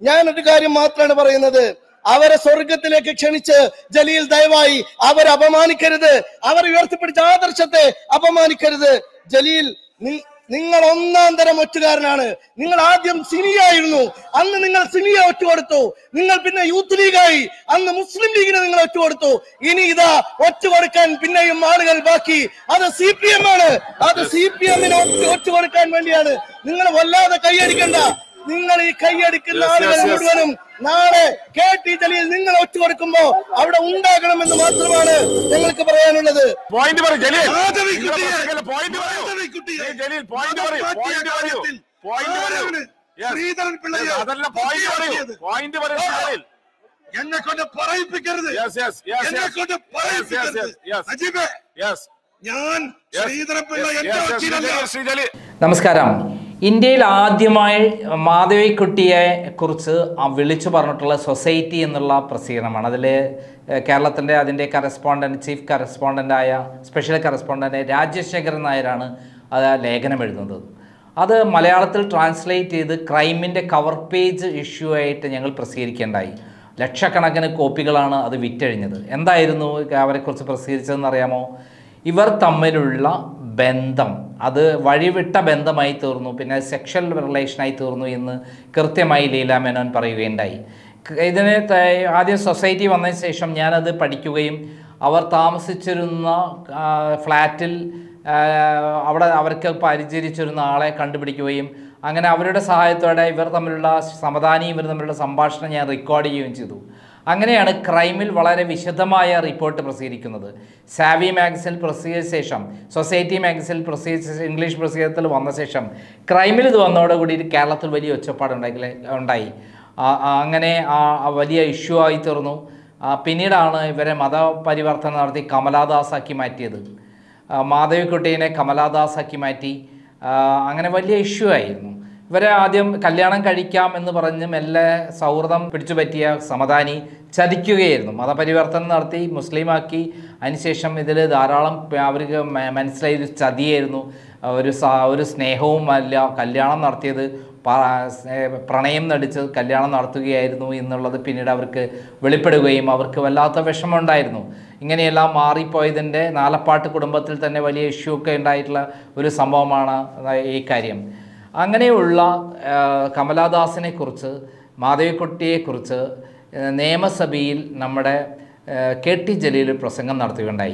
ഞാൻ ഒരു കാര്യം മാത്രമാണ് പറയുന്നത് അവരെ സ്വർഗത്തിലേക്ക് ക്ഷണിച്ച് ജലീൽ ദയവായി അവരെ അപമാനിക്കരുത് അവർ ഉയർത്തിപ്പിടിച്ച ആദർശത്തെ അപമാനിക്കരുത് ജലീൽ നി- നിങ്ങൾ ഒന്നാം തരം ഒറ്റുകാരനാണ് നിങ്ങൾ ആദ്യം സിനിയായിരുന്നു അന്ന് നിങ്ങൾ സിനിയ ഒറ്റുകൊടുത്തു നിങ്ങൾ പിന്നെ യൂത്ത് ലീഗായി അന്ന് മുസ്ലിം ലീഗിനെ നിങ്ങൾ ഒറ്റുകൊടുത്തു ഇനി ഇതാ ഒറ്റുകൊടുക്കാൻ പിന്നെയും ആളുകൾ ബാക്കി അത് സി പി എം ആണ് അത് സി പി എമ്മിന് ഒറ്റുകൊടുക്കാൻ വേണ്ടിയാണ് നിങ്ങൾ വല്ലാതെ കൈയടിക്കണ്ട നിങ്ങൾ ഈ കൈയടിക്കുന്ന Yes, ആളുകൾ yes, yes. മുഴുവനും നാളെ കെ ടി ജലീൽ നിങ്ങൾ ഒറ്റുകൊടുക്കുമ്പോ അവിടെ ഉണ്ടാകണമെന്ന് മാത്രമാണ് ഞങ്ങൾക്ക് പറയാനുള്ളത് പോയിന്റ് പറയൂ ജലീൽ മാധവിക്കുട്ടിയെ, പോയിന്റ് പറയൂ മാധവിക്കുട്ടിയെ, ഏയ് ജലീൽ പോയിന്റ് പറയൂ മതം പോയിന്റ് മാറ്റിയ പറയൂ കാര്യത്തിൽ പോയിന്റ് പറയൂ ആരാണ് Yes. ശ്രീധരൻ പിള്ളയെ Yes, അതല്ല പോയിന്റ് പറയൂ പൊക്കിയാക്കിയത്? പോയിന്റ് പറയൂ ജലീൽ എന്നെ കൊണ്ട് പറയിപ്പിക്കരുത് യെസ് യെസ് യെസ് എന്നെ കൊണ്ട് പറയിപ്പിക്കരുത് യെസ് യെസ് അജീബേ യെസ് ഞാൻ ശ്രീധരൻ പിള്ള എന്റെ വക്കീലല്ല ശ്രീ ജലീൽ നമസ്കാരം ഇന്ത്യയിൽ ആദ്യമായി മാധവിക്കുട്ടിയെ കുറിച്ച് ആ വിളിച്ചു പറഞ്ഞിട്ടുള്ള സൊസൈറ്റി എന്നുള്ള പ്രസിദ്ധീകരണമാണ് അതിൽ കേരളത്തിൻ്റെ അതിൻ്റെ കറസ്പോണ്ടൻറ്റ് ചീഫ് കറസ്പോണ്ടൻ്റായ സ്പെഷ്യൽ കറസ്പോണ്ടൻ്റ് രാജശേഖരൻ നായരാണ് അത് ആ ലേഖനം എഴുതുന്നത് അത് മലയാളത്തിൽ ട്രാൻസ്ലേറ്റ് ചെയ്ത് ക്രൈമിൻ്റെ കവർ പേജ് ഇഷ്യൂ ആയിട്ട് ഞങ്ങൾ പ്രസിദ്ധീകരിക്കേണ്ടായി ലക്ഷക്കണക്കിന് കോപ്പികളാണ് അത് വിറ്റഴിഞ്ഞത് എന്തായിരുന്നു അവരെക്കുറിച്ച് പ്രസിദ്ധീകരിച്ചതെന്ന് അറിയാമോ ഇവർ തമ്മിലുള്ള ബന്ധം അത് വഴിവിട്ട ബന്ധമായി തീർന്നു പിന്നെ സെക്ഷൽ റിലേഷനായി തീർന്നു എന്ന് കൃത്യമായി ലീല മേനോൻ പറയുകയുണ്ടായി ക- ഇതിന് ത- ആദ്യം സൊസൈറ്റി വന്നതിന് ശേഷം ഞാനത് പഠിക്കുകയും അവർ താമസിച്ചിരുന്ന ആ, ഫ്ലാറ്റിൽ ആ, അവിടെ അവർക്ക് പരിചരിച്ചിരുന്ന ആളെ കണ്ടുപിടിക്കുകയും അങ്ങനെ അവരുടെ സഹായത്തോടെ ഇവർ തമ്മിലുള്ള സമതാനി ഇവർ തമ്മിലുള്ള സംഭാഷണം ഞാൻ റെക്കോർഡ് ചെയ്യുകയും ചെയ്തു അങ്ങനെയാണ് ക്രൈമിൽ വളരെ വിശദമായ റിപ്പോർട്ട് പ്രസിദ്ധീകരിക്കുന്നത് സാവി മാഗസിനിൽ പ്രസിദ്ധീകരിച്ച ശേഷം സൊസൈറ്റി മാഗസിനിൽ പ്രസിദ്ധീകരിച്ച ഇംഗ്ലീഷ് പ്രസിദ്ധീകരണത്തിൽ വന്ന ശേഷം ക്രൈമിൽ ഇത് വന്നതോടുകൂടി കേരളത്തിൽ വലിയ ഒച്ചപ്പാട് ഉണ്ടായി ഉണ്ടായി ആ- ആ അങ്ങനെ ആ ആ വലിയ ഇഷ്യൂ ആയി തീർന്നു ആ പിന്നീടാണ് ഇവരെ മതപരിവർത്തനം നടത്തി കമലാദാസാക്കി മാറ്റിയത് ആ, മാധവിക്കുട്ടീനെ കമലാദാസാക്കി മാറ്റി ആ, അങ്ങനെ വലിയ ഇഷ്യൂ ആയിരുന്നു ഇവരെ ആദ്യം കല്യാണം കഴിക്കാം എന്ന് പറഞ്ഞ് മെല്ലെ സൗഹൃദം പിടിച്ചു പറ്റിയ സമതാനി ചതിക്കുകയായിരുന്നു മതപരിവർത്തനം നടത്തി മുസ്ലിമാക്കി അതിനുശേഷം ഇതിൽ ധാരാളം പ- അവർക്ക് മ- മനസ്സിലായി ഇത് ചതിയായിരുന്നു ഒരു സ ഒരു സ്നേഹവും അല്ല കല്യാണം നടത്തിയത് പ- സ്നേ- പ്രണയം നടിച്ച് കല്യാണം നടത്തുകയായിരുന്നു എന്നുള്ളത് പിന്നീട് അവർക്ക് വെളിപ്പെടുകയും അവർക്ക് വല്ലാത്ത വിഷമമുണ്ടായിരുന്നു ഇങ്ങനെയെല്ലാം മാറിപ്പോയതിൻ്റെ നാലപ്പാട്ട് കുടുംബത്തിൽ തന്നെ വലിയ ഇഷ്യൂ ഒക്കെ ഉണ്ടായിട്ടുള്ള ഒരു സംഭവമാണ് ഈ കാര്യം അങ്ങനെയുള്ള ആ, കമലാദാസിനെ കുറിച്ച് മാധവിക്കുട്ടിയെക്കുറിച്ച് ആ, നിയമസഭയിൽ നമ്മുടെ ആ, കെ ടി ജലീൽ ഒരു പ്രസംഗം നടത്തുകയുണ്ടായി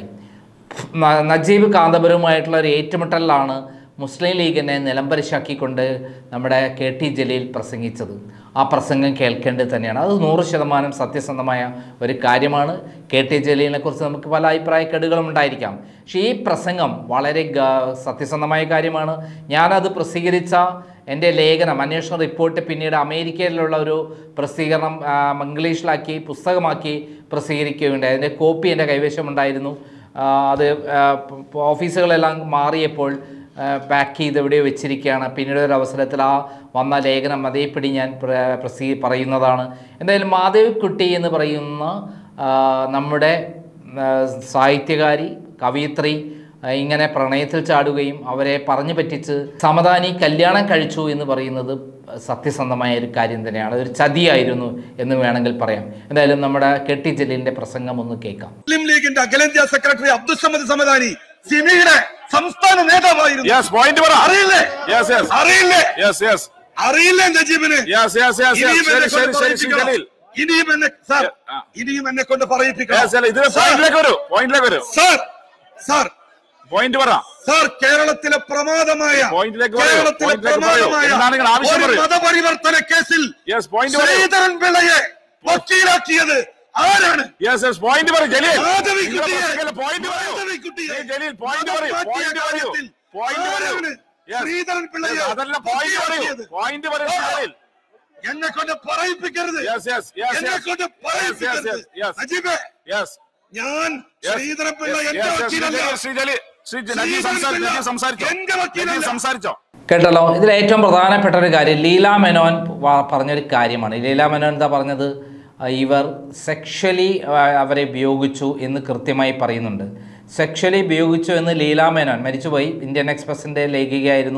ന- നജീബ് കാന്തപുരവുമായിട്ടുള്ള ഒരു ഏറ്റുമുട്ടലിലാണ് മുസ്ലിം ലീഗിനെ നിലംപരിശാക്കിക്കൊണ്ട് നമ്മുടെ കെ ടി ജലീൽ പ്രസംഗിച്ചത് ആ പ്രസംഗം കേൾക്കേണ്ടത് തന്നെയാണ് അത് നൂറ് ശതമാനം സത്യസന്ധമായ ഒരു കാര്യമാണ് കെ ടി ജലീലിനെ കുറിച്ച് നമുക്ക് പല അഭിപ്രായക്കേടുകളും ഉണ്ടായിരിക്കാം പക്ഷേ ഈ പ്രസംഗം വളരെ ഗ- സത്യസന്ധമായ കാര്യമാണ് ഞാനത് പ്രസിദ്ധീകരിച്ച എൻ്റെ ലേഖനം അന്വേഷണ റിപ്പോർട്ട് പിന്നീട് അമേരിക്കയിലുള്ള ഒരു പ്രസിദ്ധീകരണം ആ, ഇംഗ്ലീഷിലാക്കി പുസ്തകമാക്കി പ്രസിദ്ധീകരിക്കുകയുണ്ടായി അതിൻ്റെ കോപ്പി എൻ്റെ കൈവശമുണ്ടായിരുന്നു ആ, അത് ആ, പ- ഓഫീസുകളെല്ലാം മാറിയപ്പോൾ പാക്ക് ചെയ്ത് എവിടെയോ വെച്ചിരിക്കുകയാണ് പിന്നീട് ഒരു അവസരത്തിൽ ആ വന്ന ലേഖനം അതേപടി ഞാൻ പ്ര- പ്രസി പറയുന്നതാണ് എന്തായാലും മാധവിക്കുട്ടി എന്ന് പറയുന്ന ആ, നമ്മുടെ ആ, സാഹിത്യകാരി കവിയത്രി ആ, ഇങ്ങനെ പ്രണയത്തിൽ ചാടുകയും അവരെ പറഞ്ഞു പറ്റിച്ച് സമതാനി കല്യാണം കഴിച്ചു എന്ന് പറയുന്നത് സത്യസന്ധമായ ഒരു കാര്യം തന്നെയാണ് ഒരു ചതിയായിരുന്നു എന്ന് വേണമെങ്കിൽ പറയാം എന്തായാലും നമ്മുടെ കെട്ടി ജലീലിൻ്റെ പ്രസംഗം ഒന്ന് കേൾക്കാം മുസ്ലിം ലീഗിന്റെ അഖിലേന്ത്യാ സെക്രട്ടറി അബ്ദുൽ സമദ് സമദാനി സിമിയുടെ സംസ്ഥാന നേതാവായിരുന്നു യെസ് പോയിന്റ് പറ അറിയില്ലേ യെസ് യെസ് അറിയില്ലേ യെസ് യെസ് അറിയില്ലേ നജീബിന് യെസ് യെസ് യെസ് ഇനിയും ശരി എന്നെ ശരി കൊണ്ട് ശരി ശ്രീ പറയിപ്പിക്കണം ജലീൽ ഇനിയും എന്നെ സാർ ആ. ഇനിയും എന്നെ കൊണ്ട് യെസ് പറയിപ്പിക്കണം ഇതിന് പോയിന്റിലേക്ക് വരൂ പോയിന്റിലേക്ക് വരൂ സാർ സാർ പോയിന്റ് പറ സാർ കേരളത്തിലെ പ്രമാദമായ പോയിന്റിലേക്ക് പറയൂ, കേരളത്തിലെ പോയിന്റിലേക്ക് പറയൂ. പ്രമാദമായ എന്താണ് നിങ്ങൾ ആവശ്യം ഒരു പറയൂ. മതപരിവർത്തന കേസിൽ യെസ് പോയിന്റ് പറയൂ ശ്രീധരൻ പിള്ളയെ വക്കീലാക്കിയത് ആരാണ് യെസ് യെസ് പോയിന്റ് പറയൂ ജലീൽ മാധവിക്കുട്ടിയെ, പോയിന്റ് പറയൂ മാധവിക്കുട്ടിയെ ശ്രീ ജലീൽ പോയിന്റ് പറയൂ മതം മാറ്റിയ പോയിന്റ് പറയൂ കാര്യത്തിൽ പോയിന്റ് പറയൂ ആരാണ് Yes. ശ്രീധരൻ പിള്ളയെ Yes, അതല്ല പോയിന്റ് പറയൂ വക്കീലാക്കിയത്? പോയിന്റ് പറയൂ ശ്രീ ജലീൽ എന്നെ കൊണ്ട് പറയിപ്പിക്കരുത് യെസ് യെസ് യെസ് എന്നെ കൊണ്ട് പറയിപ്പിക്കരുത് യെസ് യെസ് അജീബേ യെസ് ഞാൻ ശ്രീധരൻ പിള്ള എന്റെ വക്കീലല്ല ശ്രീ ജലീൽ ശ്രീ ജലീൽ നജീബ് ശ്രീധരൻ സംസാരിച്ചോ പിള്ള നജീബ് സംസാരിച്ചോ എന്റെ വക്കീലല്ല. നജീബ് സംസാരിച്ചോ കേട്ടല്ലോ ഇതിൽ ഏറ്റവും പ്രധാനപ്പെട്ട ഒരു കാര്യം ലീല മെനോൻ വ- പറഞ്ഞൊരു കാര്യമാണ് ലീല മെനോൻ എന്താ പറഞ്ഞത് ആ, ഇവർ സെക്ഷലി അവരെ ഉപയോഗിച്ചു എന്ന് കൃത്യമായി പറയുന്നുണ്ട് സെക്ഷലി ഉപയോഗിച്ചു എന്ന് ലീല മേനോൻ മരിച്ചുപോയി ഇന്ത്യൻ എക്സ്പ്രസിൻ്റെ ലേഖികയായിരുന്നു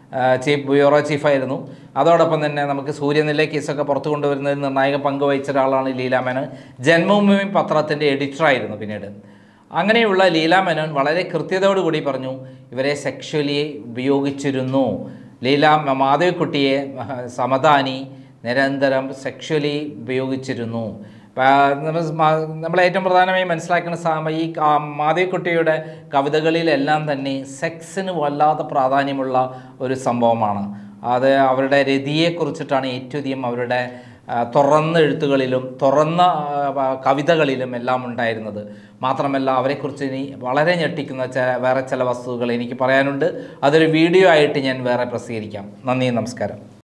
ചീഫ് ബ്യൂറോ ചീഫായിരുന്നു അതോടൊപ്പം തന്നെ നമുക്ക് സൂര്യനിലെ കേസൊക്കെ പുറത്തു കൊണ്ടുവരുന്നതിൽ നിർണായക പങ്ക് വഹിച്ച ഒരാളാണ് ലീല മേനോൻ ജന്മഭൂമി പത്രത്തിൻ്റെ എഡിറ്ററായിരുന്നു പിന്നീട് അങ്ങനെയുള്ള ലീല മേനോൻ വളരെ കൃത്യതയോടുകൂടി പറഞ്ഞു ഇവരെ സെക്ഷലി ഉപയോഗിച്ചിരുന്നു ലീല മാധവിക്കുട്ടിയെ സമദാനി നിരന്തരം സെക്ഷലി ഉപയോഗിച്ചിരുന്നു നമ്മൾ ഏറ്റവും പ്രധാനമായി മനസ്സിലാക്കുന്ന സാമ ഈ ആ മാധവിക്കുട്ടിയുടെ കവിതകളിലെല്ലാം തന്നെ സെക്സിന് വല്ലാത്ത പ്രാധാന്യമുള്ള ഒരു സംഭവമാണ് അത് അവരുടെ രതിയെക്കുറിച്ചിട്ടാണ് ഏറ്റവും അധികം അവരുടെ ആ, തുറന്ന എഴുത്തുകളിലും തുറന്ന ആ, കവിതകളിലും എല്ലാം ഉണ്ടായിരുന്നത് മാത്രമല്ല അവരെക്കുറിച്ച് ഇനി വളരെ ഞെട്ടിക്കുന്ന ചെ വേറെ ചില വസ്തുതകൾ എനിക്ക് പറയാനുണ്ട് അതൊരു വീഡിയോ ആയിട്ട് ഞാൻ വേറെ പ്രസിദ്ധീകരിക്കാം നന്ദി നമസ്കാരം